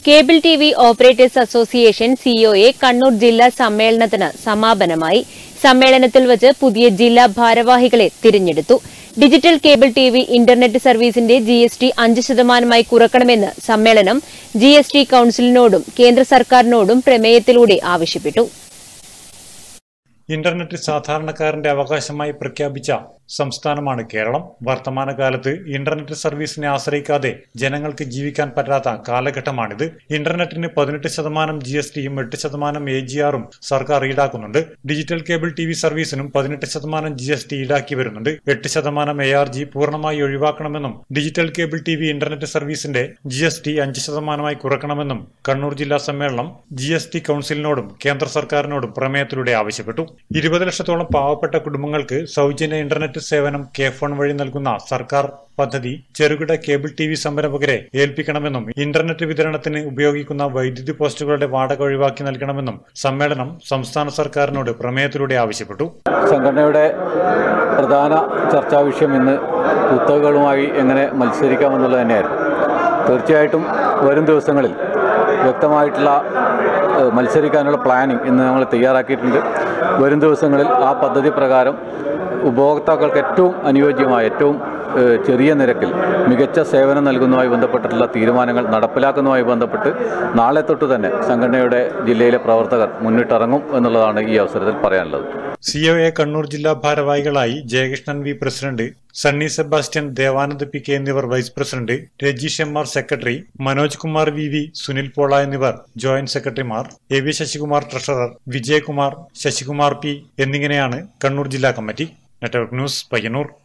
cable T V operators association COA Kannur ജില്ലാ സമ്മേളനത്തിന് സമാപനമായി സമ്മേളനത്തിൽ വച്ച് പുതിയ ജില്ലാ ഭാരവാഹികളെ തിരഞ്ഞെടുത്തു digital cable T V internet സർവീസിന്റെ ജി എസ് ടി അഞ്ച് ശതമാനമായി കുറക്കണമെന്ന് സമ്മേളനം ജി എസ് ടി കൌൺസിലിനോടും കേന്ദ്ര സർക്കാരിനോടും പ്രമേയത്തിലൂടെ ആവശ്യപ്പെട്ടു ഇന്റർനെറ്റ് സാധാരണക്കാരന്റെ അവകാശമായി പ്രഖ്യാപിച്ച സംസ്ഥാനമാണ് കേരളം വർത്തമാനകാലത്ത് ഇന്റർനെറ്റ് സർവീസിനെ ആശ്രയിക്കാതെ ജനങ്ങൾക്ക് ജീവിക്കാൻ പറ്റാത്ത കാലഘട്ടമാണിത് ഇന്റർനെറ്റിന് പതിനെട്ട് ശതമാനം ജി എസ് ടിയും എട്ട് ശതമാനം എ ജി ആറും സർക്കാർ ഈടാക്കുന്നുണ്ട് ഡിജിറ്റൽ കേബിൾ ടി വി സർവീസിനും പതിനെട്ട് ശതമാനം ജി എസ് ടി ഈടാക്കി വരുന്നുണ്ട് എട്ട് ശതമാനം എ ആർ ജി പൂർണ്ണമായി ഒഴിവാക്കണമെന്നും digital cable T V internet സർവീസിന്റെ ജി എസ് ടി അഞ്ച് ശതമാനമായി കുറക്കണമെന്നും കണ്ണൂർ ജില്ലാ സമ്മേളനം ജി എസ് ടി കൌൺസിലിനോടും കേന്ദ്ര സർക്കാരിനോടും പ്രമേയത്തിലൂടെ ആവശ്യപ്പെട്ടു ഇരുപത് ലക്ഷത്തോളം പാവപ്പെട്ട കുടുംബങ്ങൾക്ക് സൗജന്യ ഇന്റർനെറ്റ് സേവനം കെ ഫോൺ വഴി നൽകുന്ന സർക്കാർ പദ്ധതി ചെറുകിട കേബിൾ ടി വി സംരംഭകരെ ഏൽപ്പിക്കണമെന്നും ഇന്റർനെറ്റ് വിതരണത്തിന് ഉപയോഗിക്കുന്ന വൈദ്യുതി പോസ്റ്റുകളുടെ വാടക ഒഴിവാക്കി നൽകണമെന്നും സമ്മേളനം സംസ്ഥാന സർക്കാരിനോട് പ്രമേയത്തിലൂടെ ആവശ്യപ്പെട്ടു സംഘടനയുടെ പ്രധാന ചർച്ചാ വിഷയം ഇന്ന് കുത്തകകളുമായി എങ്ങനെ മത്സരിക്കാമെന്നുള്ളത് തന്നെയായിരുന്നു തീർച്ചയായിട്ടും വരും ദിവസങ്ങളിൽ വ്യക്തമായിട്ടുള്ള ഏഹ്, മത്സരിക്കാനുള്ള പ്ലാനിംഗ് ഇന്ന് നമ്മൾ തയ്യാറാക്കിയിട്ടുണ്ട് വരും ദിവസങ്ങളിൽ ആ പദ്ധതി പ്രകാരം ഉപഭോക്താക്കൾക്ക് ഏറ്റവും അനുയോജ്യമായ ഏറ്റവും ഏഹ്, ചെറിയ നിരക്കിൽ മികച്ച സേവനം നൽകുന്നതുമായി ബന്ധപ്പെട്ടിട്ടുള്ള തീരുമാനങ്ങൾ നടപ്പിലാക്കുന്നതുമായി ബന്ധപ്പെട്ട് നാളെ തൊട്ട് തന്നെ സംഘടനയുടെ ജില്ലയിലെ പ്രവർത്തകർ മുന്നിട്ടിറങ്ങും എന്നുള്ളതാണ് ഈ അവസരത്തിൽ പറയാനുള്ളത് സി ഒ എ കണ്ണൂർ ജില്ലാ ഭാരവാഹികളായി Jayakrishnan V president Sunny Sebastian Devanand P K എന്നിവർ vice president Rajeesh M R secretary Manoj Kumar V V Sunil Pola എന്നിവർ ജോയിന്റ് സെക്രട്ടറിമാർ A V Sasikumar treasurer Vijayakumar Sasikumar P എന്നിങ്ങനെയാണ് കണ്ണൂർ ജില്ലാ കമ്മിറ്റി നെറ്റ്വർക്ക് ന്യൂസ് പയ്യന്നൂർ